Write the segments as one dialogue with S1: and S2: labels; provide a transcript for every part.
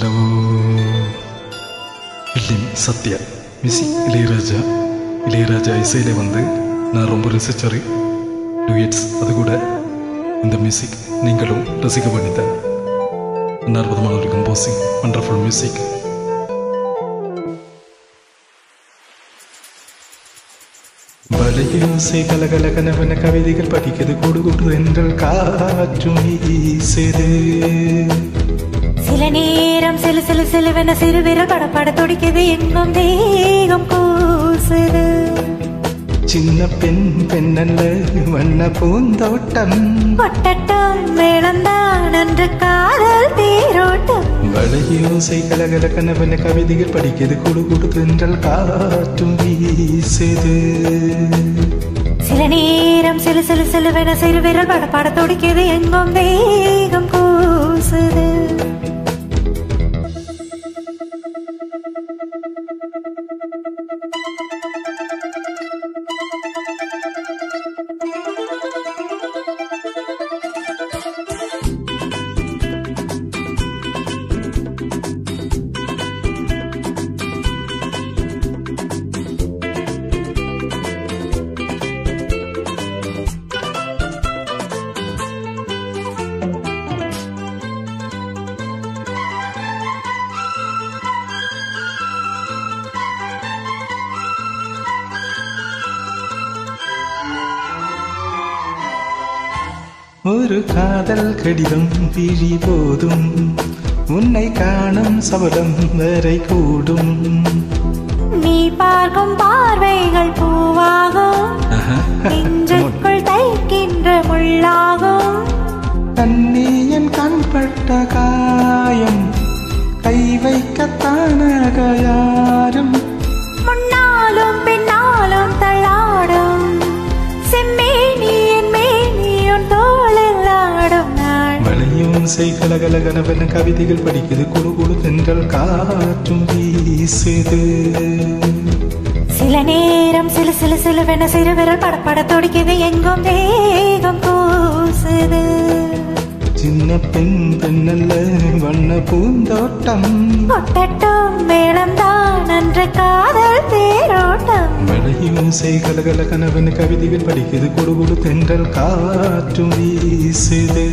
S1: ஆண்டவோ film Sathya music Ilaiyaraaja Ilaiyaraaja இசையில் வந்து நான் ரொம்ப ரசிச்சரு டூயட்ஸ் அது கூட இந்த மியூசிக் நீங்களும் ரசிக்க பண்ணித்தேன் என்ன அற்புதமான ஒரு கம்போசிங் வண்டர்ஃபுல் மியூசிக் வலையோசை கலகல கனவன கவிதைகள் படிக்கிறது கூடு கூடு என்றால் காற்றும் வீசுது
S2: சில நேரம் சிலு சிலு சிலுவென சிறு விரல் படப்பட துடிக்குது எங்கும் தேகம் கூசுது
S1: சின்ன பெண் பெண்ணல்ல வண்ண பூந்தோட்டம்
S2: கொட்டட்டம் மேளம்தான் அன்று காதல் தேரோட்டம்
S1: வளையோசை கலகல கனவன கவிதைகள் படிக்கிறது குடு குடு தென்றல் காற்றும் வீசுது
S2: சில நேரம் சிலு சிலு சிலுவென சிறு விரல் படப்பட துடிக்குது எங்கும் தேகம் கூசுது
S1: ஒரு காதல் கடிதம் விழி போதும் உன்னை காணும் சபலம் வரை கூடும்
S2: நீ பார்க்கும் பார்வைகள் பூவாகும் நெஞ்சுக்குள் தைக்கின்ற முள்ளாகும்
S1: கண்ணியன் கண்பட்ட காயம் கை வைக்கத்தானாக யாரும்
S2: முன்னாலும் பின்னாலும் தள்ளாடும் செம்மேனியின் மேனியும் தோளில் ஆடும் நாள்
S1: வளையும் செய் கலகல கனவன கவிதைகள் படிக்குது குழு குழு தென்றல் காற்றும் வீசுது
S2: சில நேரம் சிலு சிலு சிலுவென சிறு விரல் படப்பட துடிக்குது எங்கும் வேகம் கூசுது
S1: சின்ன பெண் பெண்ணல்ல வண்ண பூந்தோட்டம்
S2: கொட்டட்டும் மேளம்தான் அன்று காதல் தேரோட்டம்
S1: வளையும் செய் கலகல கனவன கவிதைகள் படிக்குது குழு குழு தென்றல் காற்றும் வீசுது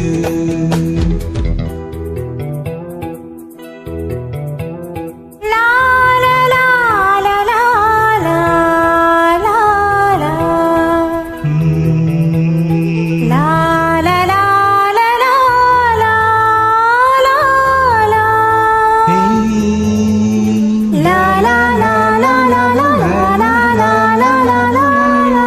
S2: லா லா லா லா லா லா லா லா.
S1: உம்.
S2: லா லா லா லா லா லா லா லா.
S1: ஏய்.
S2: லா லா லா லா லா லா லா லா லா லா லா லா.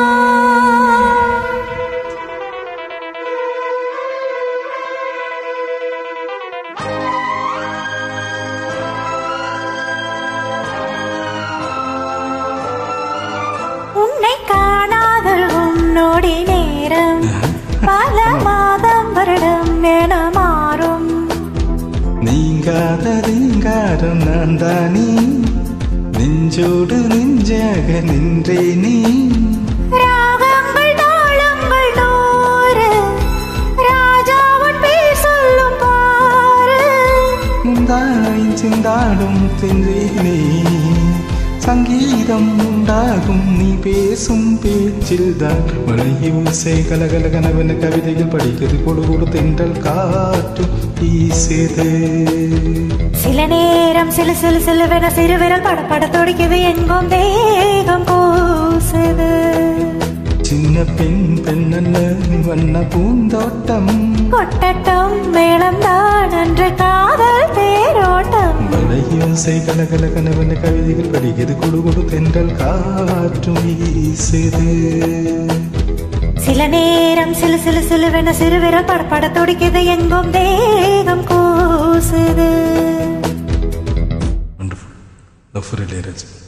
S2: உன்னை காணாதல் உன்னோடி நேரம் பல மாதம் வருடம் என மாறும்
S1: நீங்காத ரீங்காரம் நான் தானே நெஞ்சோடு நெஞ்சாக நின்றே நீ
S2: ராகங்கள் தாளங்கள் நூறு ராஜாவன் பேர் சொல்லும் பாரு
S1: சிந்தாய் சிந்தாடும் தென்றே நீ சங்கீதம் உண்டாகும் நீ பேசும் பேச்சில் தான் மழையோசை கலகல கனவன கவிதைகள் படிக்கிறது கொடு கொடு தென்றல் காற்றும் வீசுது
S2: சில நேரம் சிலு சிலு சிலுவென சிறுவிரல் படப்பட துடிக்குது எங்கும் தேகம் கூசுது
S1: சின்ன பெண் பெண்ணல்ல வண்ண பூந்தோட்டம்
S2: கொட்டட்டும் மேளம்தான் அன்று காதல் தேரோட்டம்
S1: மழையோசை கலகல கனவன கவிதைகள் படிக்கிறது கொடு கொடு தென்றல் காற்றும் வீசுது
S2: சில நேரம் சிலு சிலு சிலுவென சிறுவிரல் படப்பட துடிக்குது எங்கும் தேகம் கூசுது
S1: Wonderful. Love for Ilayaraja.